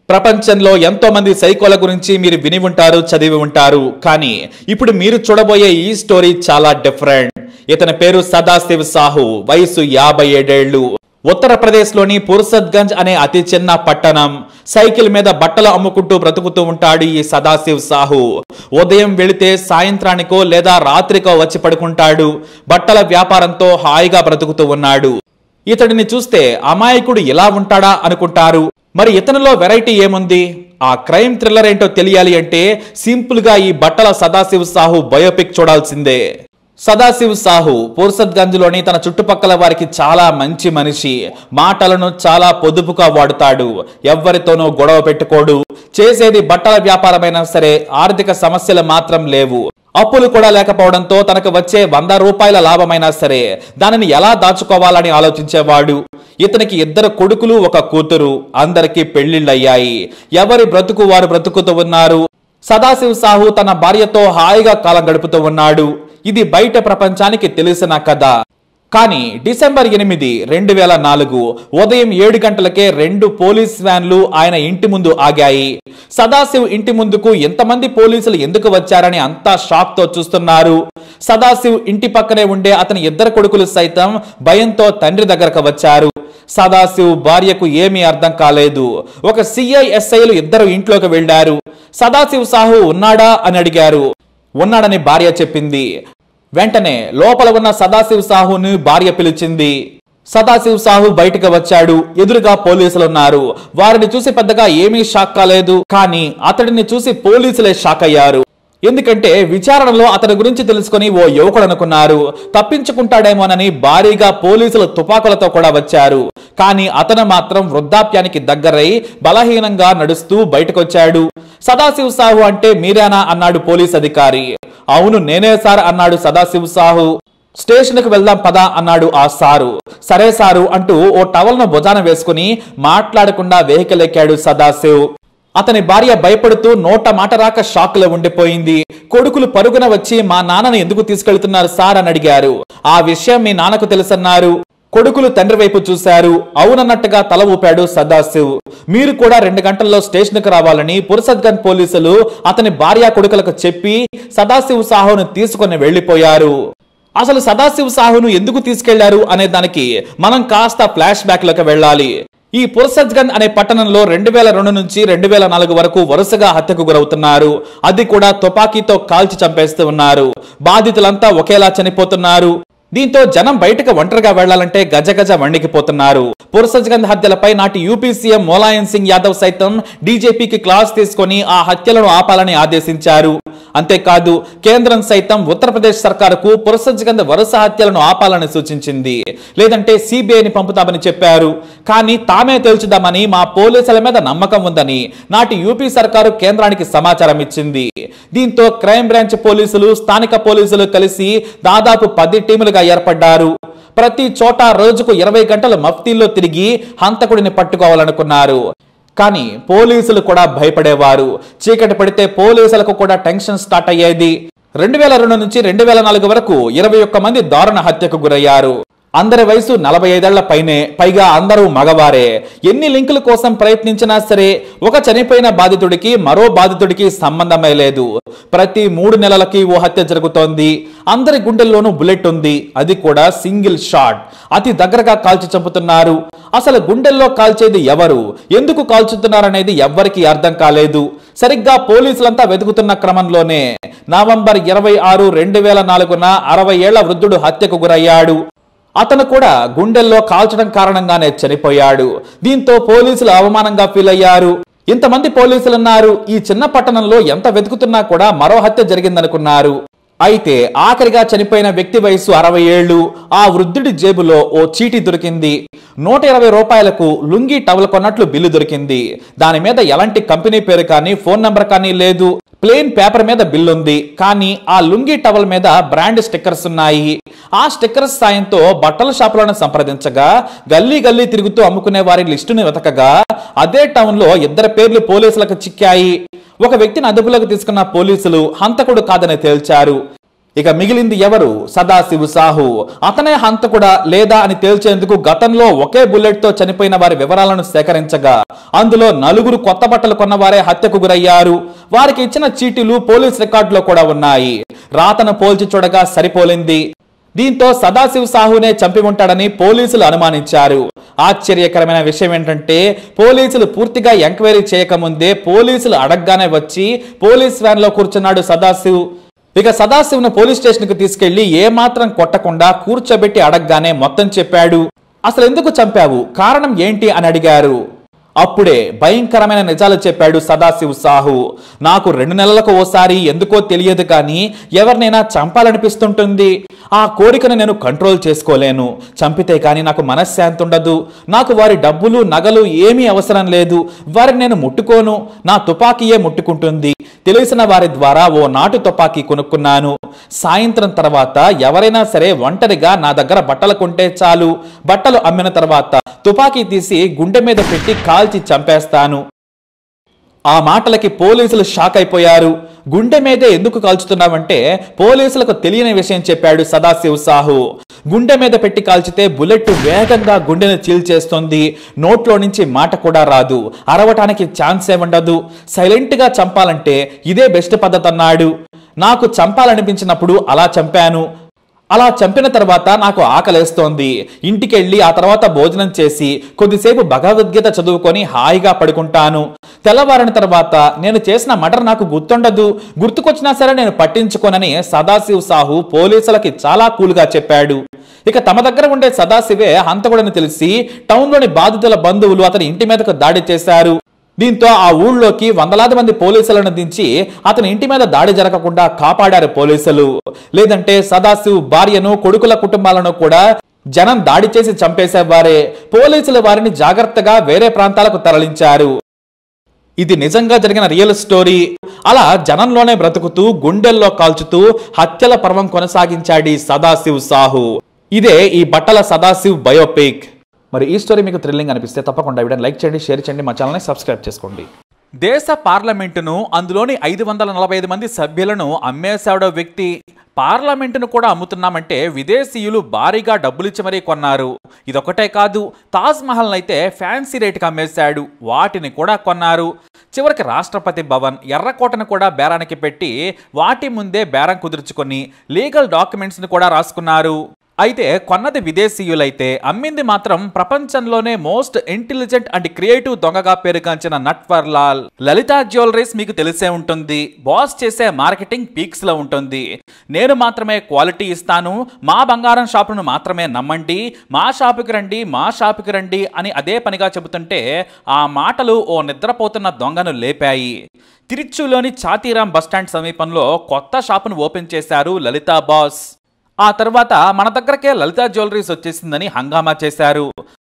ప్రపంచంలో ఎంతో మంది సైకోల గురించి మీరు విని ఉంటారు చదివి ఉంటారు కానీ ఇప్పుడు మీరు చూడబోయే ఈ స్టోరీ చాలా డిఫరెంట్ ఇతని పేరు సదాశివ్ సాహు వయసు యాభై ఏడేళ్లు ఉత్తరప్రదేశ్లోని పుర్సద్గంజ్ అనే అతి చిన్న పట్టణం సైకిల్ మీద బట్టలు అమ్ముకుంటూ బ్రతుకుతూ ఉంటాడు ఈ సదాశివ్ సాహు ఉదయం వెళితే సాయంత్రానికో లేదా రాత్రికో వచ్చి పడుకుంటాడు బట్టల వ్యాపారంతో హాయిగా బ్రతుకుతూ ఉన్నాడు ఇతడిని చూస్తే అమాయకుడు ఇలా ఉంటాడా అనుకుంటారు మరి ఇతనిలో వెరైటీ ఏముంది ఆ క్రైమ్ థ్రిల్లర్ ఏంటో తెలియాలి అంటే సింపుల్ గా ఈ బట్టల సదాశివ్ సాహు బయోపిక్ చూడాల్సిందే సదాశివ్ సాహు పూర్సద్గంజ్లోని తన చుట్టుపక్కల వారికి చాలా మంచి మనిషి మాటలను చాలా పొదుపుగా వాడుతాడు ఎవ్వరితోనూ గొడవ పెట్టుకోడు చేసేది బట్టల వ్యాపారమైనా సరే ఆర్థిక సమస్యలు మాత్రం లేవు అప్పులు కూడా లేకపోవడంతో తనకు వచ్చే వంద రూపాయల లాభమైనా సరే దానిని ఎలా దాచుకోవాలని ఆలోచించేవాడు ఇతనికి ఇద్దరు కొడుకులు ఒక కూతురు అందరికీ పెళ్లిళ్ళయ్యాయి ఎవరి బ్రతుకు వారు బ్రతుకుతూ ఉన్నారు సదాశివ్ సాహు తన భార్యతో హాయిగా కాలం గడుపుతూ ఉన్నాడు ఇది బయట ప్రపంచానికి తెలిసిన కథ కానీ డిసెంబర్ ఎనిమిది రెండు వేల నాలుగు ఉదయం ఏడు గంటలకే రెండు పోలీస్ వ్యాన్లు ఆయన ఇంటి ముందు ఆగాయి సదాశివ్ ఇంటి ముందుకు ఎంతమంది పోలీసులు ఎందుకు వచ్చారని అంతా షాక్ తో చూస్తున్నారు సదాశివ్ ఇంటి పక్కనే ఉండే అతని ఇద్దరు కొడుకులు సైతం భయంతో తండ్రి దగ్గరకు వచ్చారు సదాశివ్ భార్యకు ఏమీ అర్థం కాలేదు ఒక సిఐఎస్ఐలు ఇద్దరు ఇంట్లోకి వెళ్లారు సదాశివ్ సాహు ఉన్నాడా అని అడిగారు ఉన్నాడని భార్య చెప్పింది వెంటనే లోపల ఉన్న సదాశివ్ సాహుని భార్య పిలిచింది సదాశివ్ సాహు బయటకు వచ్చాడు ఎదురుగా పోలీసులు ఉన్నారు వారిని చూసి పెద్దగా ఏమీ షాక్ కాలేదు కానీ అతడిని చూసి పోలీసులే షాక్ అయ్యారు ఎందుకంటే విచారణలో అతడి గురించి తెలుసుకుని ఓ యువకుడు అనుకున్నారు తప్పించుకుంటాడేమోనని భారీగా పోలీసులు తుపాకులతో కూడా వచ్చారు కానీ అతను మాత్రం వృద్ధాప్యానికి దగ్గరై బలహీనంగా నడుస్తూ బయటకొచ్చాడు సదాశివ్ సాహు అంటే మీరేనా అన్నాడు పోలీస్ అధికారి అవును నేనే సార్ అన్నాడు సదాశివ్ సాహు స్టేషన్ కు వెళ్దాం పదా అన్నాడు ఆ సారు సరే సారు అంటూ ఓ టవల్ ను భుజాన వేసుకుని మాట్లాడకుండా వెహికల్ ఎక్కాడు సదాశివ్ అతని భార్య భయపడుతూ నోట మాట రాక షాక్ లో ఉండిపోయింది కొడుకులు పరుగున వచ్చి మా నాన్నను ఎందుకు తీసుకెళ్తున్నారు సార్ అని అడిగారు ఆ విషయం మీ నాన్నకు తెలుసన్నారు కొడుకులు తండ్రి వైపు చూశారు అవునన్నట్టుగా తల ఊపాడు సదాశివ్ మీరు కూడా రెండు గంటల్లో స్టేషన్ కు రావాలని పురుషద్గన్ పోలీసులు అతని భార్య కొడుకులకు చెప్పి సదాశివ్ సాహును తీసుకుని వెళ్లిపోయారు అసలు సదాశివ్ సాహును ఎందుకు తీసుకెళ్లారు అనే దానికి మనం కాస్త ఫ్లాష్ బ్యాక్ లోకి వెళ్ళాలి ఈ పురసజ్గన్ అనే పట్టణంలో రెండు వేల రెండు నుంచి రెండు వేల నాలుగు వరకు వరుసగా హత్యకు గురవుతున్నారు అది కూడా తుపాకీతో కాల్చి చంపేస్తూ ఉన్నారు బాధితులంతా ఒకేలా చనిపోతున్నారు దీంతో జనం బయటకు ఒంటరిగా వెళ్లాలంటే గజగజ వణికిపోతున్నారు పురసజ్గంధ్ హత్యలపై నాటి యూపీ సీఎం ములాయం సింగ్ యాదవ్ సైతం డీజేపీకి క్లాస్ తీసుకొని ఆ హత్యలను ఆపాలని ఆదేశించారు అంతేకాదు కేంద్రం సైతం ఉత్తరప్రదేశ్ సర్కారుకు పురసజ్గంధ్ వరుస హత్యలను ఆపాలని సూచించింది లేదంటే సిబిఐని పంపుతామని చెప్పారు కానీ తామే తేల్చుదామని మా పోలీసుల మీద నమ్మకం ఉందని నాటి యూపీ సర్కారు కేంద్రానికి సమాచారం ఇచ్చింది దీంతో క్రైమ్ బ్రాంచ్ పోలీసులు స్థానిక పోలీసులు కలిసి దాదాపు పది టీములుగా ఏర్పడ్డారు ప్రతి చోట రోజుకు ఇరవై గంటలు మఫ్తీల్లో తిరిగి హంతకుడిని పట్టుకోవాలనుకున్నారు కానీ పోలీసులు కూడా భయపడేవారు చీకటి పడితే పోలీసులకు కూడా టెన్షన్ స్టార్ట్ అయ్యేది రెండు వేల రెండు నుంచి రెండు వేల నాలుగు వరకు ఇరవై ఒక్క మంది దారుణ హత్యకు గురయ్యారు అందరి వయసు నలభై ఐదేళ్ల పైనే పైగా అందరూ మగవారే ఎన్ని లింకుల కోసం ప్రయత్నించినా సరే ఒక చనిపోయిన బాధితుడికి మరో బాధితుడికి సంబంధమే లేదు ప్రతి మూడు నెలలకి ఓ హత్య జరుగుతోంది అందరి గుండెల్లోనూ బుల్లెట్ ఉంది అది కూడా సింగిల్ షాట్ అతి దగ్గరగా కాల్చి చంపుతున్నారు అసలు గుండెల్లో కాల్చేది ఎవరు ఎందుకు కాల్చుతున్నారనేది ఎవ్వరికీ అర్థం కాలేదు సరిగ్గా పోలీసులంతా వెతుకుతున్న క్రమంలోనే నవంబర్ ఇరవై ఆరు రెండు వేల నాలుగున అరవై ఏళ్ల వృద్ధుడు హత్యకు గురయ్యాడు అతను కూడా గుండెల్లో కాల్చడం కారణంగానే చనిపోయాడు దీంతో పోలీసులు అవమానంగా ఫీల్ అయ్యారు ఇంతమంది పోలీసులున్నారు ఈ చిన్న పట్టణంలో ఎంత వెతుకుతున్నా కూడా మరో హత్య జరిగిందనుకున్నారు అయితే ఆఖరిగా చనిపోయిన వ్యక్తి వయసు అరవై ఏళ్లు ఆ వృద్ధుడి జేబులో ఓ చీటీ దొరికింది నూట ఇరవై రూపాయలకు లుంగీ టవల్ కొన్నట్లు బిల్లు దొరికింది దాని మీద ఎలాంటి కంపెనీ పేరు కానీ ఫోన్ నంబర్ కానీ లేదు ప్లేన్ పేపర్ మీద బిల్ ఉంది కానీ ఆ లుంగీ టవల్ మీద బ్రాండ్ స్టిక్కర్స్ ఉన్నాయి ఆ స్టిక్కర్స్ సాయంతో బట్టల షాపులను సంప్రదించగా గల్లీ గల్లీ తిరుగుతూ అమ్ముకునే వారి లిస్టుని వెతకగా అదే టౌన్ లో ఇద్దరు పేర్లు పోలీసులకు చిక్కాయి ఒక వ్యక్తిని అదుపులోకి తీసుకున్న పోలీసులు హంతకుడు కాదని తేల్చారు ఇక మిగిలింది ఎవరు సదాశివ్ సాహు అతనే హంతకుడా లేదా అని తేల్చేందుకు గతంలో ఒకే బుల్లెట్ తో చనిపోయిన వారి వివరాలను సేకరించగా అందులో నలుగురు కొత్త బట్టలు కొన్నవారే హత్యకు గురయ్యారు వారికి ఇచ్చిన చీటీలు పోలీస్ రికార్డులో కూడా ఉన్నాయి రాతను పోల్చి చూడగా సరిపోలింది దీంతో సదాశివ్ సాహునే చంపి ఉంటాడని పోలీసులు అనుమానించారు ఆశ్చర్యకరమైన విషయం ఏంటంటే పోలీసులు పూర్తిగా ఎంక్వైరీ చేయకముందే పోలీసులు అడగగానే వచ్చి పోలీస్ వ్యాన్ లో కూర్చున్నాడు సదాశివ్ ఇక సదాశివ్ను పోలీస్ స్టేషన్ కు తీసుకెళ్లి ఏమాత్రం కొట్టకుండా కూర్చోబెట్టి అడగగానే మొత్తం చెప్పాడు అసలు ఎందుకు చంపావు కారణం ఏంటి అని అడిగారు అప్పుడే భయంకరమైన నిజాలు చెప్పాడు సదాశివ్ సాహు నాకు రెండు నెలలకు ఓసారి ఎందుకో తెలియదు కానీ ఎవరినైనా చంపాలనిపిస్తుంటుంది ఆ కోరికను నేను కంట్రోల్ చేసుకోలేను చంపితే కానీ నాకు మనశ్శాంతి ఉండదు నాకు వారి డబ్బులు నగలు ఏమీ అవసరం లేదు వారిని నేను ముట్టుకోను నా తుపాకీయే ముట్టుకుంటుంది తెలిసిన వారి ద్వారా ఓ నాటు తుపాకీ కొనుక్కున్నాను సాయంత్రం తర్వాత ఎవరైనా సరే ఒంటరిగా నా దగ్గర బట్టలు కొంటే చాలు బట్టలు అమ్మిన తర్వాత తుపాకీ తీసి గుండె మీద పెట్టి కాల్చి చంపేస్తాను ఆ మాటలకి పోలీసులు షాక్ అయిపోయారు గుండె మీదే ఎందుకు కాల్చుతున్నావంటే పోలీసులకు తెలియని విషయం చెప్పాడు సదాశివ్ సాహు గుండె మీద పెట్టి కాల్చితే బుల్లెట్ వేగంగా గుండెను చీల్చేస్తుంది నోట్లో నుంచి మాట కూడా రాదు అరవటానికి ఛాన్సే ఉండదు సైలెంట్ గా చంపాలంటే ఇదే బెస్ట్ పద్ధతి అన్నాడు నాకు చంపాలనిపించినప్పుడు అలా చంపాను అలా చంపిన తర్వాత నాకు ఆకలేస్తోంది ఇంటికెళ్ళి ఆ తర్వాత భోజనం చేసి కొద్దిసేపు భగవద్గీత చదువుకొని హాయిగా పడుకుంటాను తెల్లవారిన తర్వాత నేను చేసిన మర్డర్ నాకు గుర్తుండదు గుర్తుకొచ్చినా సరే నేను పట్టించుకోనని సదాశివ్ సాహు పోలీసులకి చాలా కూల్గా చెప్పాడు ఇక తమ దగ్గర ఉండే సదాశివే హంతకుడని తెలిసి టౌన్లోని బాధితుల బంధువులు అతని ఇంటి మీదకు దాడి చేశారు దీంతో ఆ ఊళ్ళోకి వందలాది మంది పోలీసులను దించి అతని ఇంటి మీద దాడి జరగకుండా కాపాడారు పోలీసులు లేదంటే సదాశివ్ భార్యను కొడుకుల కుటుంబాలను కూడా జనం దాడి చేసి చంపేసేవారే పోలీసులు వారిని జాగ్రత్తగా వేరే ప్రాంతాలకు తరలించారు ఇది నిజంగా జరిగిన రియల్ స్టోరీ అలా జనంలోనే బ్రతుకుతూ గుండెల్లో కాల్చుతూ హత్యల పర్వం కొనసాగించాడు ఈ సదాశివ్ సాహు ఇదే ఈ బట్టల సదాశివ్ బయోపిక్ మరి ఈ స్టోరీ మీకు థ్రిల్లింగ్ అనిపిస్తే తప్పకుండా వీడియోని లైక్ చేయండి షేర్ చేయండి మా ఛానల్ని సబ్స్క్రైబ్ చేసుకోండి దేశ పార్లమెంటును అందులోని ఐదు వందల నలభై ఐదు మంది సభ్యులను అమ్మేశాడో వ్యక్తి పార్లమెంటును కూడా అమ్ముతున్నామంటే విదేశీయులు భారీగా డబ్బులిచ్చి మరీ కొన్నారు ఇదొకటే కాదు తాజ్ మహల్ అయితే ఫ్యాన్సీ రేటుకి అమ్మేశాడు వాటిని కూడా కొన్నారు చివరికి రాష్ట్రపతి భవన్ ఎర్రకోటను కూడా బేరానికి పెట్టి వాటి ముందే బేరం కుదుర్చుకొని లీగల్ డాక్యుమెంట్స్ని కూడా రాసుకున్నారు అయితే కొన్నది విదేశీయులైతే అమ్మింది మాత్రం ప్రపంచంలోనే మోస్ట్ ఇంటెలిజెంట్ అండ్ క్రియేటివ్ దొంగగా పేరుగాంచిన నట్వర్ లాల్ లలిత జ్యువెలరీస్ మీకు తెలిసే ఉంటుంది బాస్ చేసే మార్కెటింగ్ పీక్స్ లో ఉంటుంది నేను మాత్రమే క్వాలిటీ ఇస్తాను మా బంగారం షాపును మాత్రమే నమ్మండి మా షాపుకి రండి మా షాపుకి రండి అని అదే పనిగా చెబుతుంటే ఆ మాటలు ఓ నిద్రపోతున్న దొంగను లేపాయి తిరుచులోని చాతీరాం బస్టాండ్ సమీపంలో కొత్త షాపును ఓపెన్ చేశారు లలితా బాస్ ఆ తర్వాత మన దగ్గరకే లలితా జ్యువెలరీస్ వచ్చేసిందని హంగామా చేశారు